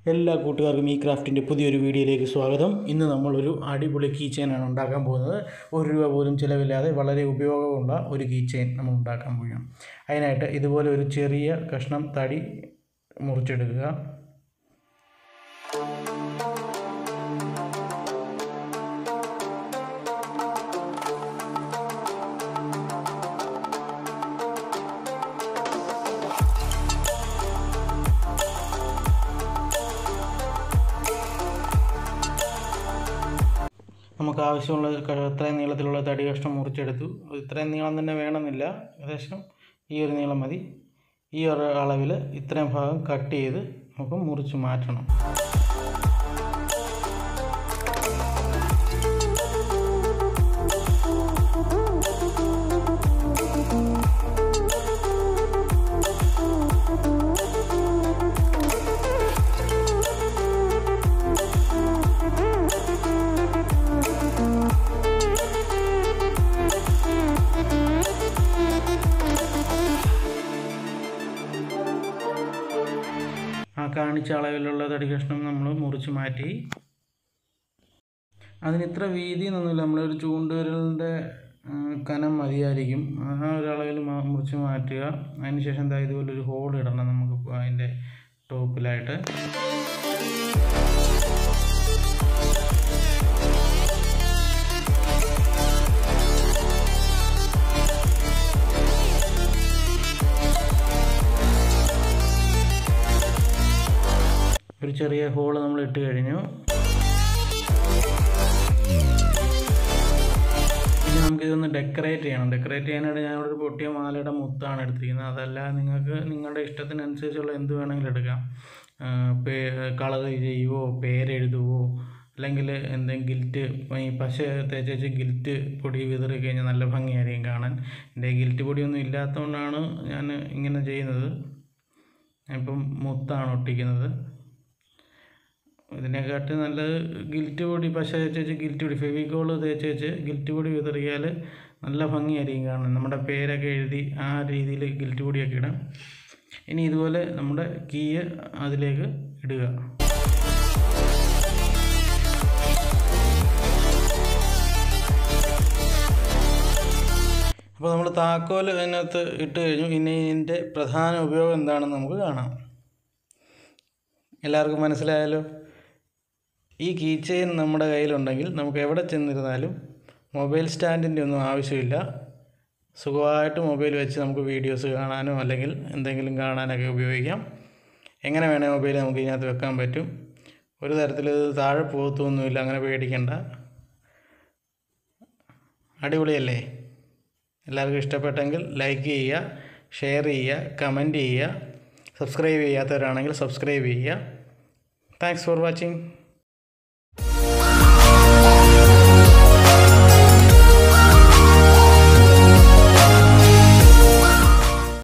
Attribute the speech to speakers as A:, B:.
A: എല്ലാ കൂട്ടുകാർക്കും ഈ ക്രാഫ്റ്റിൻ്റെ പുതിയൊരു വീഡിയോയിലേക്ക് സ്വാഗതം ഇന്ന് നമ്മളൊരു അടിപൊളി കീ ചെയിനാണ് ഉണ്ടാക്കാൻ പോകുന്നത് ഒരു രൂപ പോലും ചിലവില്ലാതെ വളരെ ഉപയോഗമുള്ള ഒരു കീ ചെയിൻ നമ്മൾ ഉണ്ടാക്കാൻ പോവുകയാണ് അതിനായിട്ട് ഇതുപോലെ ഒരു ചെറിയ കഷ്ണം തടി മുറിച്ചെടുക്കുക നമുക്ക് ആവശ്യമുള്ള ക- ഇത്രയും നീളത്തിലുള്ള തടി കഷ്ണം മുറിച്ചെടുത്തു ഇത്രയും നീളം തന്നെ വേണമെന്നില്ല ഏകദേശം ഈ ഒരു നീളം മതി ഈ ഒരു അളവിൽ ഇത്രയും ഭാഗം കട്ട് ചെയ്ത് നമുക്ക് മുറിച്ച് മാറ്റണം ആ കാണിച്ച അളവിലുള്ള തടി കഷ്ണം നമ്മൾ മുറിച്ച് മാറ്റി അതിന് ഇത്ര വീതി എന്നൊന്നുമില്ല നമ്മളൊരു ചൂണ്ടുവിരലിൻ്റെ കനം മതിയായിരിക്കും ആ ഒരു അളവിൽ മാ- മുറിച്ച് മാറ്റുക അതിന് ശേഷം എന്താ ഇതുപോലെ ഒരു ഹോൾ ഇടണം നമുക്ക് അതിൻ്റെ ടോപ്പിലായിട്ട് ഒരു ചെറിയ ഹോള് നമ്മൾ ഇട്ട് കഴിഞ്ഞു ഇനി നമുക്ക് ഇതൊന്ന് ഡെക്കറേറ്റ് ചെയ്യണം ഡെക്കറേറ്റ് ചെയ്യാനായിട്ട് ഞാൻ ഇവിടെ ഒരു പൊട്ടിയ മാലയുടെ മുത്താണ് എടുത്തിരിക്കുന്നത് അതല്ല നിങ്ങൾക്ക് നിങ്ങളുടെ ഇഷ്ടത്തിനനുസരിച്ചുള്ള എന്ത് വേണമെങ്കിലും എടുക്കാം പേ കളർ ചെയ്യുവോ പേരെഴുതുവോ അല്ലെങ്കിൽ എന്തെങ്കിലും ഗിൽറ്റ് ഈ പശ തേച്ച് വെച്ച് ഗിൽറ്റ് പൊടി വിതറി കഴിഞ്ഞാൽ നല്ല ഭംഗിയായിരിക്കും കാണാൻ എൻ്റെ ഗിൽറ്റ് പൊടിയൊന്നും ഇല്ലാത്തതുകൊണ്ടാണ് ഞാൻ ഇങ്ങനെ ചെയ്യുന്നത് ഇപ്പം മുത്താണ് ഒട്ടിക്കുന്നത് ഇതിനെക്കാട്ടി നല്ലത് ഗിൽറ്റ് പൊടി പശ തേച്ച് വെച്ച് ഗിൽറ്റ് പൊടി ഫെവിക്കോൾ തേച്ച് വെച്ച് ഗിൽറ്റ് പൊടി വിതറിയാൽ നല്ല ഭംഗിയായിരിക്കും കാണാൻ നമ്മുടെ പേരൊക്കെ എഴുതി ആ രീതിയിൽ ഗിൽറ്റ് പൊടിയൊക്കെ ഇടാം ഇനി ഇതുപോലെ നമ്മുടെ കീയ് അതിലേക്ക് ഇടുക അപ്പോൾ നമ്മൾ താക്കോൽ അതിനകത്ത് ഇട്ട് കഴിഞ്ഞു ഇനി ഇതിൻ്റെ പ്രധാന ഉപയോഗം എന്താണെന്ന് നമുക്ക് കാണാം എല്ലാവർക്കും മനസ്സിലായാലോ ഈ കീ ചെയിൻ നമ്മുടെ കയ്യിലുണ്ടെങ്കിൽ നമുക്ക് എവിടെ ചെന്നിരുന്നാലും മൊബൈൽ സ്റ്റാൻഡിൻ്റെ ഒന്നും ആവശ്യമില്ല സുഖമായിട്ട് മൊബൈൽ വെച്ച് നമുക്ക് വീഡിയോസ് കാണാനോ അല്ലെങ്കിൽ എന്തെങ്കിലും കാണാനൊക്കെ ഉപയോഗിക്കാം എങ്ങനെ വേണേൽ മൊബൈൽ നമുക്ക് ഇതിനകത്ത് വെക്കാൻ പറ്റും ഒരു തരത്തിൽ ഇത് താഴെ പോകത്തൊന്നുമില്ല അങ്ങനെ പേടിക്കണ്ട അടിപൊളിയല്ലേ എല്ലാവർക്കും ഇഷ്ടപ്പെട്ടെങ്കിൽ ലൈക്ക് ചെയ്യുക ഷെയർ ചെയ്യുക കമൻറ്റ് ചെയ്യുക സബ്സ്ക്രൈബ് ചെയ്യാത്തവരാണെങ്കിൽ സബ്സ്ക്രൈബ് ചെയ്യുക താങ്ക്സ് ഫോർ വാച്ചിങ്